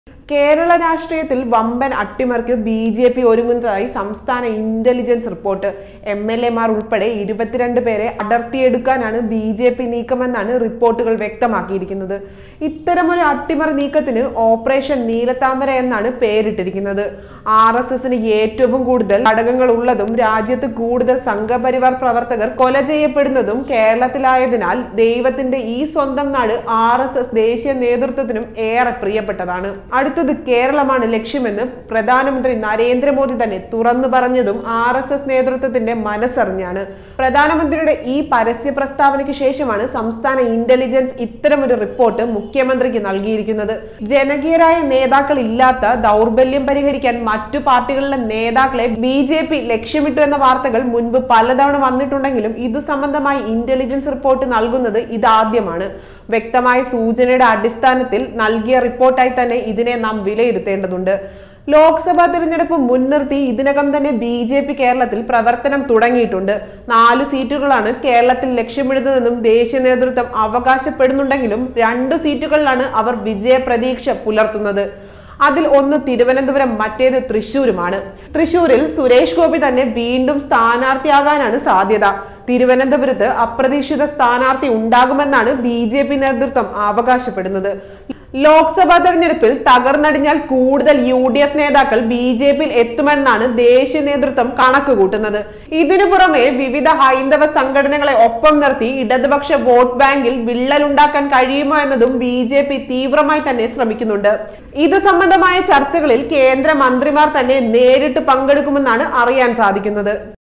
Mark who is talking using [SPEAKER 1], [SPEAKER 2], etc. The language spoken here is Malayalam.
[SPEAKER 1] കേരള രാഷ്ട്രീയത്തിൽ വമ്പൻ അട്ടിമറിക്ക് ബി ജെ പി ഒരുങ്ങുന്നതായി സംസ്ഥാന ഇന്റലിജൻസ് റിപ്പോർട്ട് എം എൽ എമാർ ഉൾപ്പെടെ ഇരുപത്തിരണ്ട് പേരെ അടർത്തിയെടുക്കാനാണ് ബി ജെ പി നീക്കമെന്നാണ് റിപ്പോർട്ടുകൾ വ്യക്തമാക്കിയിരിക്കുന്നത് ഇത്തരമൊരു അട്ടിമറി നീക്കത്തിന് ഓപ്പറേഷൻ നീലത്താമര എന്നാണ് പേരിട്ടിരിക്കുന്നത് ആർ എസ് എസിന് ഏറ്റവും കൂടുതൽ ഘടകങ്ങൾ ഉള്ളതും രാജ്യത്ത് കൂടുതൽ സംഘപരിവാർ പ്രവർത്തകർ കൊല ചെയ്യപ്പെടുന്നതും കേരളത്തിലായതിനാൽ ദൈവത്തിന്റെ ഈ സ്വന്തം നാട് ആർ എസ് എസ് ദേശീയ നേതൃത്വത്തിനും ഏറെ പ്രിയപ്പെട്ടതാണ് അടുത്തത് കേരളമാണ് ലക്ഷ്യമെന്ന് പ്രധാനമന്ത്രി നരേന്ദ്രമോദി തന്നെ തുറന്നു പറഞ്ഞതും ആർ എസ് എസ് നേതൃത്വത്തിന്റെ മനസ്സറിഞ്ഞാണ് പ്രധാനമന്ത്രിയുടെ ഈ പരസ്യ പ്രസ്താവനയ്ക്ക് ശേഷമാണ് സംസ്ഥാന ഇന്റലിജൻസ് ഇത്തരമൊരു റിപ്പോർട്ട് മുഖ്യമന്ത്രിക്ക് നൽകിയിരിക്കുന്നത് ജനകീയരായ നേതാക്കൾ ഇല്ലാത്ത ദൗർബല്യം പരിഹരിക്കാൻ മറ്റു പാർട്ടികളിലെ നേതാക്കളെ ബി ജെ പി ലക്ഷ്യമിട്ടു എന്ന വാർത്തകൾ മുൻപ് പലതവണ വന്നിട്ടുണ്ടെങ്കിലും ഇതു സംബന്ധമായി ഇന്റലിജൻസ് റിപ്പോർട്ട് നൽകുന്നത് ഇതാദ്യമാണ് വ്യക്തമായ സൂചനയുടെ അടിസ്ഥാനത്തിൽ നൽകിയ റിപ്പോർട്ടായി തന്നെ ഇതിനെ നാം വിലയിരുത്തേണ്ടതുണ്ട് ലോക്സഭാ തിരഞ്ഞെടുപ്പ് മുൻനിർത്തി ഇതിനകം തന്നെ ബി ജെ പി കേരളത്തിൽ പ്രവർത്തനം തുടങ്ങിയിട്ടുണ്ട് നാലു സീറ്റുകളാണ് കേരളത്തിൽ ലക്ഷ്യമിടുന്നതെന്നും ദേശീയ നേതൃത്വം അവകാശപ്പെടുന്നുണ്ടെങ്കിലും രണ്ടു സീറ്റുകളിലാണ് അവർ വിജയ പ്രതീക്ഷ പുലർത്തുന്നത് അതിൽ ഒന്ന് തിരുവനന്തപുരം മറ്റേത് തൃശൂരുമാണ് തൃശൂരിൽ സുരേഷ് ഗോപി തന്നെ വീണ്ടും സ്ഥാനാർത്ഥിയാകാനാണ് സാധ്യത തിരുവനന്തപുരത്ത് അപ്രതീക്ഷിത സ്ഥാനാർത്ഥി ഉണ്ടാകുമെന്നാണ് ബി ജെ പി നേതൃത്വം അവകാശപ്പെടുന്നത് ലോക്സഭാ തെരഞ്ഞെടുപ്പിൽ തകർന്നടിഞ്ഞാൽ കൂടുതൽ യു ഡി എഫ് നേതാക്കൾ ബി ജെ പിയിൽ എത്തുമെന്നാണ് ദേശീയ നേതൃത്വം കണക്ക് കൂട്ടുന്നത് ഇതിനു പുറമെ വിവിധ ഹൈന്ദവ സംഘടനകളെ ഒപ്പം നിർത്തി ഇടതുപക്ഷ വോട്ട് ബാങ്കിൽ വിള്ളലുണ്ടാക്കാൻ കഴിയുമോ എന്നതും ബി ജെ പി തീവ്രമായി തന്നെ ശ്രമിക്കുന്നുണ്ട് ഇത് സംബന്ധമായ ചർച്ചകളിൽ കേന്ദ്ര മന്ത്രിമാർ തന്നെ നേരിട്ട് പങ്കെടുക്കുമെന്നാണ് അറിയാൻ സാധിക്കുന്നത്